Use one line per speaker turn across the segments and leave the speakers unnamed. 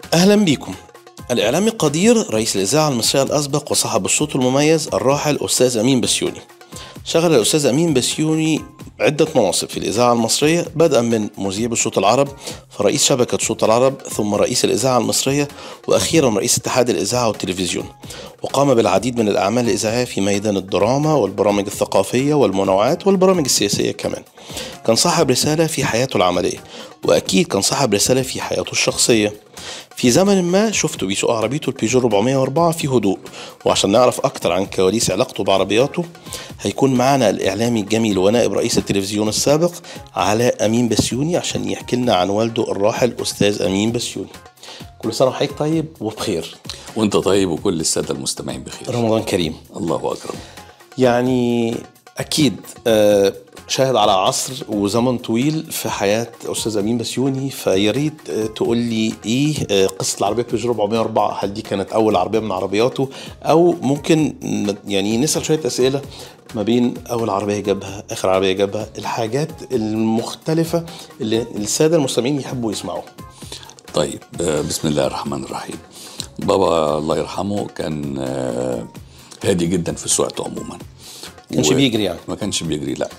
أهلا بكم الإعلامي قدير رئيس الإذاعة المصرية الأسبق وصاحب الصوت المميز الراحل أستاذ أمين بسيوني شغل الأستاذ أمين بسيوني عدة مناصب في الإذاعة المصرية بدءا من مذيع بصوت العرب فرئيس شبكة صوت العرب ثم رئيس الإذاعة المصرية وأخيرا رئيس اتحاد الإذاعة والتلفزيون وقام بالعديد من الأعمال الإذاعية في ميدان الدراما والبرامج الثقافية والمنوعات والبرامج السياسية كمان كان صاحب رسالة في حياته العملية وأكيد كان صاحب رسالة في حياته الشخصية في زمن ما شفته بيسوق عربيته البيجو 404 في هدوء وعشان نعرف أكتر عن كواليس علاقته بعربياته هيكون معنا الإعلامي الجميل ونائب رئيس التلفزيون السابق علاء أمين بسيوني عشان يحكي لنا عن والده الراحل أستاذ أمين بسيوني كل سنة وحضرتك طيب وبخير
وانت طيب وكل الساده المستمعين بخير
رمضان كريم
الله اكرم
يعني أكيد آه، شاهد على عصر وزمن طويل في حياة أستاذ أمين بسيوني فيا ريت آه، تقول لي إيه آه، قصة العربية بيجو 404 هل دي كانت أول عربية من عربياته أو ممكن ن- يعني نسأل شوية أسئلة ما بين أول عربية جابها آخر عربية جابها الحاجات المختلفة اللي السادة المستمعين يحبوا يسمعوها
طيب آه، بسم الله الرحمن الرحيم بابا الله يرحمه كان آه، هادي جدا في سواقته عموما
كانش بيجري يعني.
ما كانش بيجري لا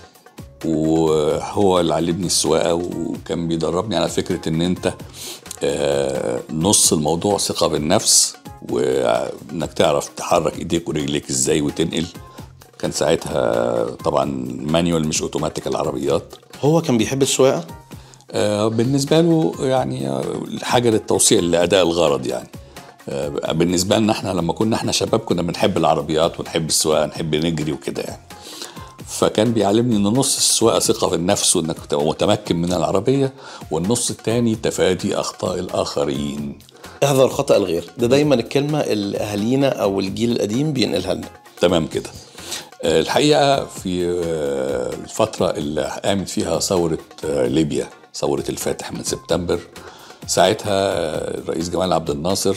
وهو اللي علمني السواقه وكان بيدربني على فكره ان انت آه، نص الموضوع ثقه بالنفس وانك تعرف تحرك ايديك ورجليك ازاي وتنقل كان ساعتها طبعا مانيوال مش اوتوماتيك العربيات
هو كان بيحب السواقة
آه، بالنسبة له يعني آه، حاجة للتوصيل لأداء الغرض يعني آه، بالنسبة لنا احنا لما كنا احنا شباب كنا بنحب العربيات ونحب السواقة نحب نجري وكده يعني فكان بيعلمني ان نص السواقة ثقة في النفس وانك تبقى متمكن من العربية والنص التاني تفادي اخطاء الاخرين
احذر خطأ الغير ده دايما الكلمة اللي أهالينا أو الجيل القديم بينقلها لنا
تمام كده آه، الحقيقة في آه، الفترة اللي قامت فيها ثورة آه، ليبيا ثورة الفاتح من سبتمبر ساعتها آه، الرئيس جمال عبد الناصر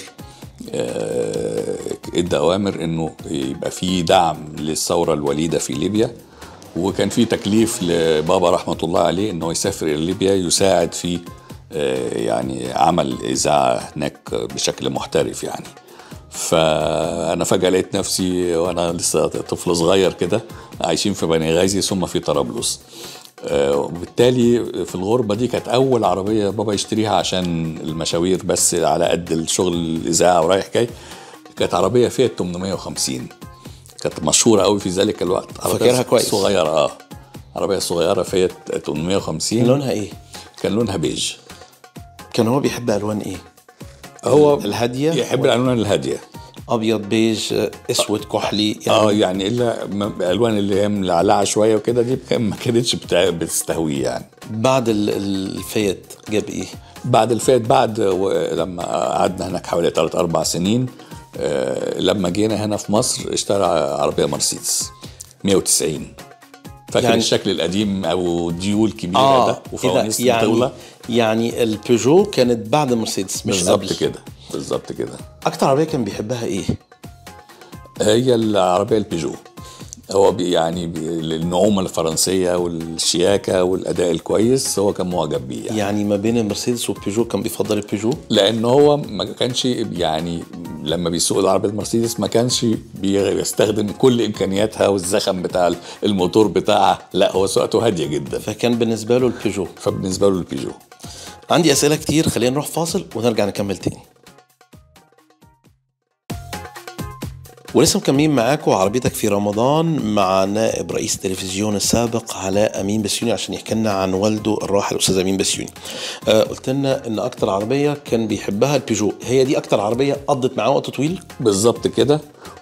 آه، ادى اوامر انه يبقى في دعم للثوره الوليده في ليبيا وكان في تكليف لبابا رحمه الله عليه انه يسافر الى ليبيا يساعد في آه، يعني عمل اذاعه هناك بشكل محترف يعني فانا فجاه لقيت نفسي وانا لسه طفل صغير كده عايشين في بني غازي ثم في طرابلس آه، وبالتالي في الغربة دي كانت أول عربية بابا يشتريها عشان المشاوير بس على قد الشغل الإذاعة ورايح جاي كانت عربية فيات 850 كانت مشهورة قوي في ذلك الوقت عربية
فاكرها كويس.
صغيرة اه عربية صغيرة فيات 850
لونها إيه؟
كان لونها بيج
كان هو بيحب ألوان إيه؟
هو
الهادية
يحب الألوان الهادية
ابيض بيج اسود كحلي يعني
اه يعني الا م- الالوان اللي هي ملعلعه شويه وكده دي كان- ما كانتش بتاع- بتستهويه يعني
بعد ال- الفيت جاب ايه
بعد الفات بعد و- لما قعدنا هناك حوالي 3 4 سنين آه، لما جينا هنا في مصر اشترى عربيه مرسيدس 190 فاكر
يعني-
يعني الشكل القديم او ديول كبيره ده
إيه ده؟
وفوانيس
يعني
مطوله
يعني البيجو كانت بعد المرسيدس مش
بالظبط
قبل
كده بالظبط كده
اكتر عربيه كان بيحبها ايه
هي العربيه البيجو هو بي يعني بي النعومه الفرنسيه والشياكه والاداء الكويس هو كان معجب بيه يعني.
يعني ما بين المرسيدس والبيجو كان بيفضل البيجو
لان هو ما كانش يعني لما بيسوق العربيه المرسيدس ما كانش بيستخدم كل امكانياتها والزخم بتاع الموتور بتاعها لا هو سواقته هاديه جدا
فكان بالنسبه له البيجو
فبالنسبه له البيجو
عندي اسئله كتير خلينا نروح فاصل ونرجع نكمل تاني ولسه مكملين معاكم عربيتك في رمضان مع نائب رئيس التلفزيون السابق علاء امين بسيوني عشان يحكي لنا عن والده الراحل الاستاذ امين بسيوني. آه قلت لنا ان اكتر عربيه كان بيحبها البيجو، هي دي اكتر عربيه قضت معاه وقت طويل؟
بالظبط كده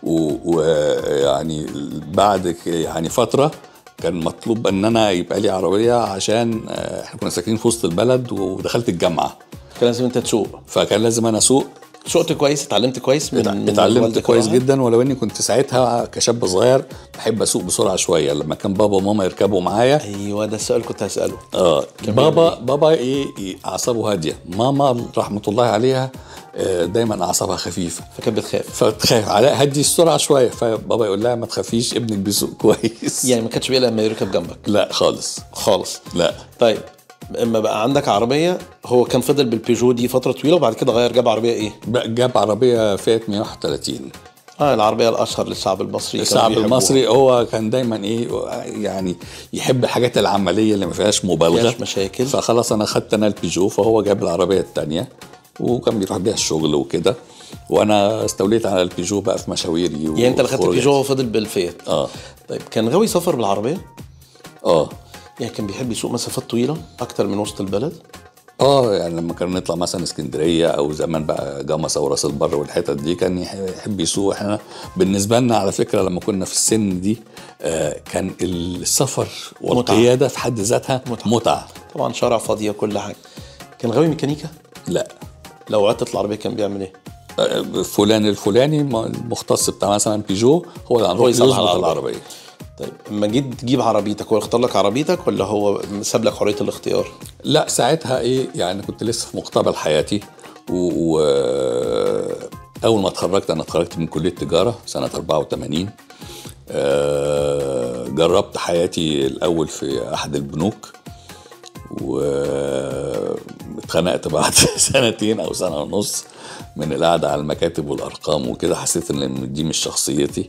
ويعني بعد ك- يعني فتره كان مطلوب ان انا يبقى لي عربيه عشان آه، احنا كنا ساكنين في وسط البلد ودخلت الجامعه
كان لازم انت تسوق.
فكان لازم انا اسوق
سوقت كويس اتعلمت كويس من من
اتعلمت
والدك
كويس
الراحل؟
جدا ولو اني كنت ساعتها كشاب صغير بحب اسوق بسرعه شويه لما كان بابا وماما يركبوا معايا
ايوه ده السؤال كنت هساله.
اه بابا بابا ايه, إيه اعصابه هاديه ماما رحمه الله عليها آه، دايما اعصابها خفيفه
فكانت بتخاف.
فتخاف على هدي السرعه شويه فبابا يقول لها ما تخافيش ابنك بيسوق كويس
يعني ما كانش بيقلق لما يركب جنبك
لا خالص
خالص.
لا
طيب اما بقى عندك عربيه هو كان فضل بالبيجو دي فتره طويله وبعد كده غير جاب عربيه ايه
بقى جاب عربيه فيات 131
اه العربيه الاشهر للشعب المصري كانوا
الشعب
بيحبوها.
المصري هو كان دايما ايه يعني يحب الحاجات العمليه اللي ما فيهاش مبالغه
فيهاش مشاكل.
فخلاص انا خدت انا البيجو فهو جاب العربيه الثانيه وكان بيروح بيها الشغل وكده وانا استوليت على البيجو بقى في مشاويري
يعني انت اللي خدت
وخروجاتي.
البيجو وهو فضل بالفيت
اه
طيب كان غاوي سفر بالعربيه
اه
يعني كان بيحب يسوق مسافات طويله اكتر من وسط البلد
اه يعني لما كنا نطلع مثلا اسكندريه او زمان بقى جمصه وراس البر والحتت دي كان يح- يحب يسوق احنا بالنسبه لنا على فكره لما كنا في السن دي آه كان السفر والقياده في حد ذاتها
متعة.
متعه
طبعا شارع فاضيه كل حاجه كان غاوي ميكانيكا
لا
لو عطت العربيه كان بيعمل ايه
آه، فلان الفلاني م- المختص بتاع مثلا بيجو هو اللي هنروح
يصلح
يظبط
العربية.
العربيه
طيب اما جيت تجيب عربيتك هو اختار لك عربيتك ولا هو ساب لك حريه الاختيار
لا ساعتها ايه يعني كنت لسه في مقتبل حياتي و, و... اول ما اتخرجت انا اتخرجت من كليه تجاره سنه 84 آه، جربت حياتي الاول في احد البنوك واتخنقت بعد سنتين او سنه ونص من القعده على المكاتب والارقام وكده حسيت ان دي مش شخصيتي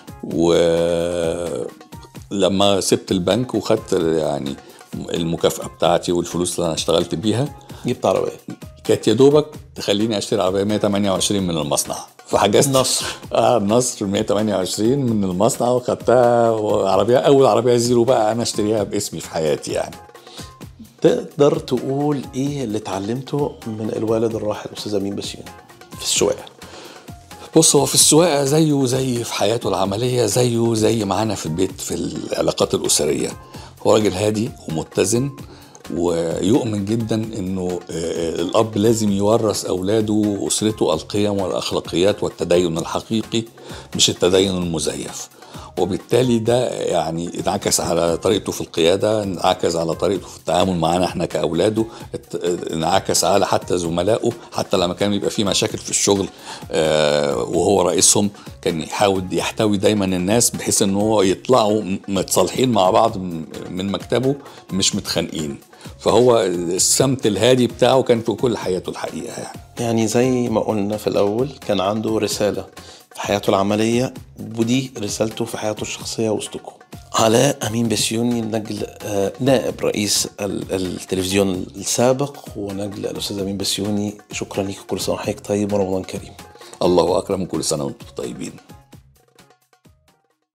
ولما سبت البنك وخدت يعني المكافاه بتاعتي والفلوس اللي انا اشتغلت بيها
جبت عربيه
كانت يا دوبك تخليني اشتري عربيه 128 من المصنع فحجزت
النصر.
اه النصر 128 من المصنع وخدتها عربيه اول عربيه زيرو بقى انا اشتريها باسمي في حياتي يعني
تقدر تقول ايه اللي اتعلمته من الوالد الراحل الاستاذ امين بسيوني في السواقه
بص هو في السواقه زيه زي في حياته العمليه زيه زي معانا في البيت في العلاقات الاسريه هو راجل هادي ومتزن ويؤمن جدا انه آه، الاب لازم يورث اولاده واسرته القيم والاخلاقيات والتدين الحقيقي مش التدين المزيف وبالتالي ده يعني انعكس على طريقته في القياده انعكس على طريقته في التعامل معانا احنا كاولاده ات- انعكس على حتى زملائه حتى لما كان بيبقى في مشاكل في الشغل آه، وهو رئيسهم كان يحاول يحتوي دايما الناس بحيث ان هو يطلعوا م- متصالحين مع بعض م- من مكتبه مش متخانقين فهو السمت الهادي بتاعه كان في كل حياته الحقيقه يعني
يعني زي ما قلنا في الاول كان عنده رساله في حياته العمليه ودي رسالته في حياته الشخصيه وسطكم علاء امين بسيوني نجل آه، نائب رئيس ال- التلفزيون السابق ونجل الاستاذ امين بسيوني شكرا لك كل سنه وحضرتك طيب ورمضان كريم
الله اكرم كل سنه وانتم طيبين